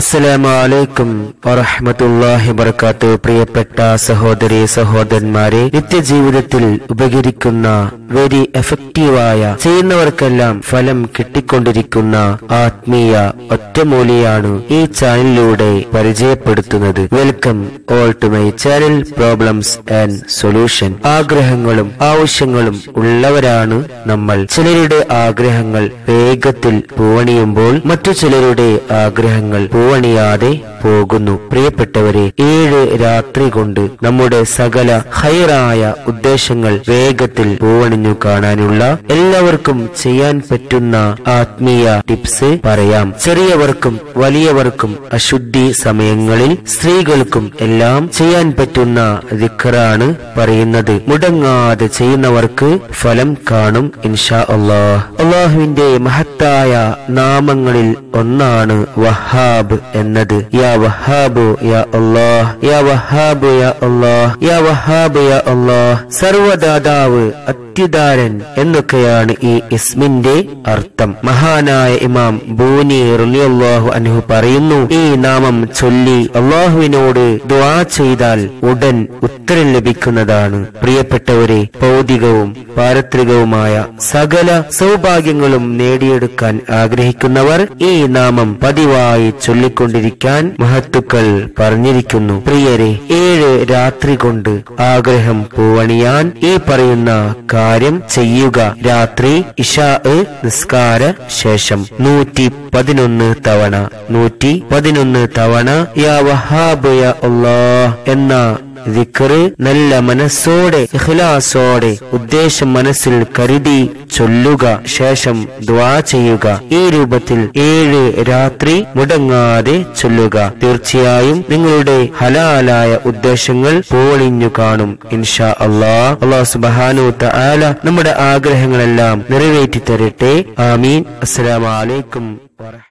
അസ്സലാമു അലൈക്കും വറഹ്മത്തുള്ളാഹി വബറകാത്തു പ്രിയപ്പെട്ട സഹോദരി സഹോദരന്മാരെ നിത്യജീവിതത്തിൽ ഉപകരിക്കുന്ന വെരി എഫക്റ്റീവായ ചെയ്യുന്നവർക്കെല്ലാം ഫലം കിട്ടിക്കൊണ്ടിരിക്കുന്ന ആത്മീയ ഒറ്റമൂലിയാണ് ഈ ചാനലിലൂടെ പരിചയപ്പെടുത്തുന്നത് welcome all to my channel problems and solution ആഗ്രഹങ്ങളും ആവശ്യങ്ങളും ഉള്ളവരാണ് നമ്മൾ ചിലരുടെ ആഗ്രഹങ്ങൾ വേഗത്തിൽ പൂവണിയുമ്പോൾ മറ്റു ചിലരുടെ ആഗ്രഹങ്ങൾ പൂവണിയാതെ പോകുന്നു പ്രിയപ്പെട്ടവരെ ഏഴ് രാത്രി കൊണ്ട് നമ്മുടെ സകല ഹൈറായ ഉദ്ദേശങ്ങൾ വേഗത്തിൽ പൂവണിഞ്ഞു കാണാനുള്ള എല്ലാവർക്കും ചെയ്യാൻ പറ്റുന്ന ആത്മീയ ടിപ്സ് പറയാം ചെറിയവർക്കും വലിയവർക്കും അശുദ്ധി സമയങ്ങളിൽ സ്ത്രീകൾക്കും എല്ലാം ചെയ്യാൻ പറ്റുന്ന ദിക്കറാണ് പറയുന്നത് മുടങ്ങാതെ ചെയ്യുന്നവർക്ക് ഫലം കാണും ഇൻഷാ അള്ളാഹ് അള്ളാഹുവിന്റെ മഹത്തായ നാമങ്ങളിൽ ഒന്നാണ് വഹാബ് എന്നത് യാ വഹാബു യാ അള്ളാഹ് യാ വഹാബു യാ അള്ളാഹ് യാ വഹാബു യാ അള്ളാഹ് സർവദാതാവ് അത്യുദാരൻ എന്നൊക്കെയാണ് ഈ ഇസ്മിന്റെ അർത്ഥം മഹാനായ ഇമാം ബൂനി റളിയല്ലാഹു അൻഹു പറയുന്നു ഈ നാമം ചൊല്ലി അള്ളാഹുവിനോട് ദുആ ചെയ്താൽ ഉടൻ ഉത്തരം ലഭിക്കുന്നതാണ് പ്രിയപ്പെട്ടവരെ ഭൗതികവും പാരത്രികവുമായ സകല സൗഭാഗ്യങ്ങളും നേടിയെടുക്കാൻ ആഗ്രഹിക്കുന്നവർ ഈ നാമം പതിവായി ചൊല്ലിക്കൊണ്ടിരിക്കാൻ മഹത്തുക്കൾ പറഞ്ഞിരിക്കുന്നു പ്രിയരെ ഏഴ് രാത്രി കൊണ്ട് ആഗ്രഹം പൂവണിയാൻ ഈ പറയുന്ന കാര്യം ചെയ്യുക രാത്രി ഇഷാ നിസ്കാര ശേഷം നൂറ്റി പതിനൊന്ന് തവണ നൂറ്റി പതിനൊന്ന് തവണ യാ വഹാബ് യാ അല്ലാഹ് എന്ന ദിക്കറ് നല്ല മനസ്സോടെ ഇഖ്ലാസോടെ ഉദ്ദേശം മനസ്സിൽ കരുതി ചൊല്ലുക ശേഷം ദ്വാ ചെയ്യുക ഈ രൂപത്തിൽ ഏഴ് രാത്രി മുടങ്ങാതെ ചൊല്ലുക തീർച്ചയായും നിങ്ങളുടെ ഹലാലായ ഉദ്ദേശങ്ങൾ പോളിഞ്ഞു കാണും ഇൻഷാ അള്ളാഹ് അള്ളാഹു സുബാനു തആല നമ്മുടെ ആഗ്രഹങ്ങളെല്ലാം നിറവേറ്റി തരട്ടെ ആമീൻ അസ്സലാമു അലൈക്കും വറഹ്മത്തുള്ളാഹി